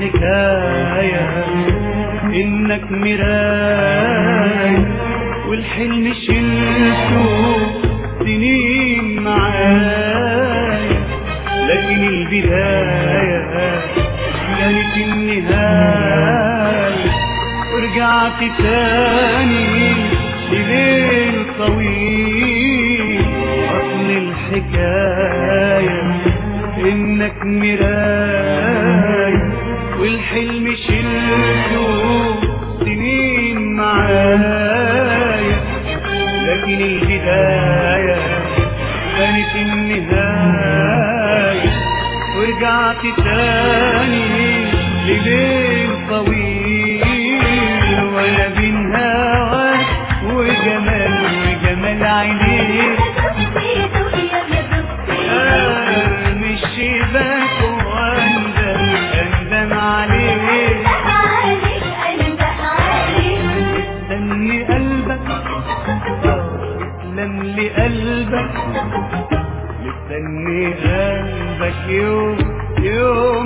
الحكاية انك مراي والحلم شلته سنين معايا لكن البداية كانت النهاية ورجعت تاني لليل طويل أصل الحكاية إنك مراي والحلم شلته سنين معايا لكن البداية كانت النهاية ورجعت تاني لليل طويل ولا بين هواك وجمال وجمال عينيك أرمي الشباك واندم اندم عليك استني قلبك اسلم لي قلبك مستني قلبك يوم يوم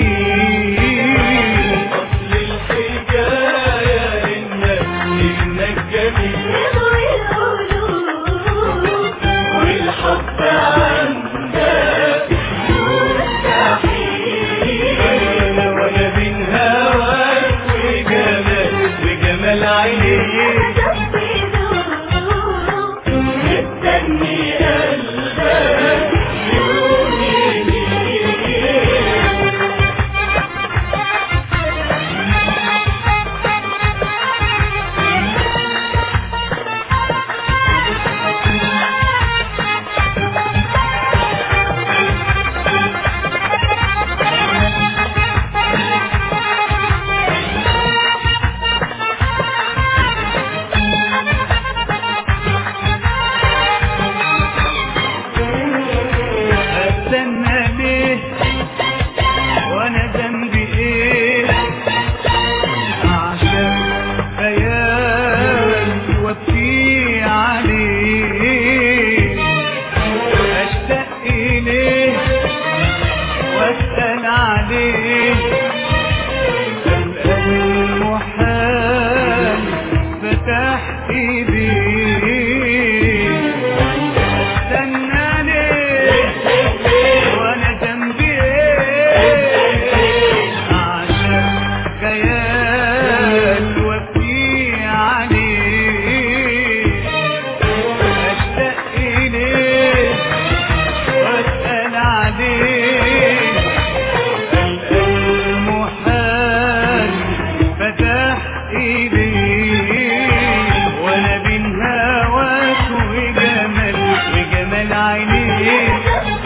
يمين أصل الحكاية إنك إنك جميل والحب عندك مستحيل ولا بين هواك وجمال وجمال عينيك مستني قلبك يوم يمين استنى ليه وانا ذنبي ايه عشان خيال وابكي عليه اشتاق اليه واسال عليه الان المحال فتح ايديه استنى ليه وانا ذنبي ايه عشان خيال وابكي عليه اشتاق اليه واسال عليه المحال فتح ايديه وانا بين هواك وجمال وجمال عينيك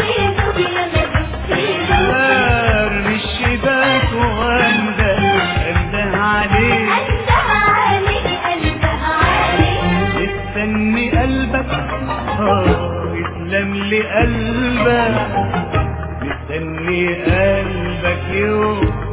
ارمي الشباك وانده انده عليك استني قلبك اه يسلم لي قلبك مستني قلبك يوم